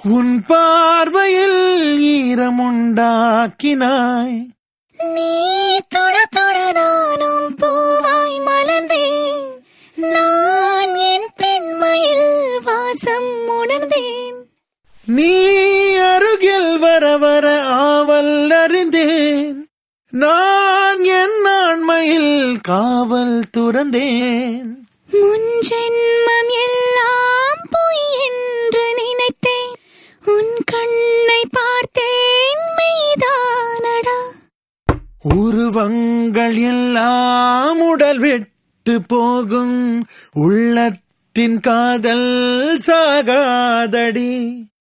உன் பார்வையில் ஈரமுண்டாக்கினாய் நீ தொட தொட நானும் பூவாய் மலர்ந்தேன் நான் என் பெண்மையில் வாசம் உணர்ந்தேன் நீ அருகில் வர வர ஆவல் அறிந்தேன் நான் என் ஆண்மையில் காவல் துறந்தேன் முன் ஜென்மம் எல்லாம் பொய் என்று நினைத்தேன் உன் கண்ணை பார்த்தேன் மெய்தானடா உருவங்கள் எல்லாம் உடல் விட்டு போகும் உள்ளத்தின் காதல் சாகாதடி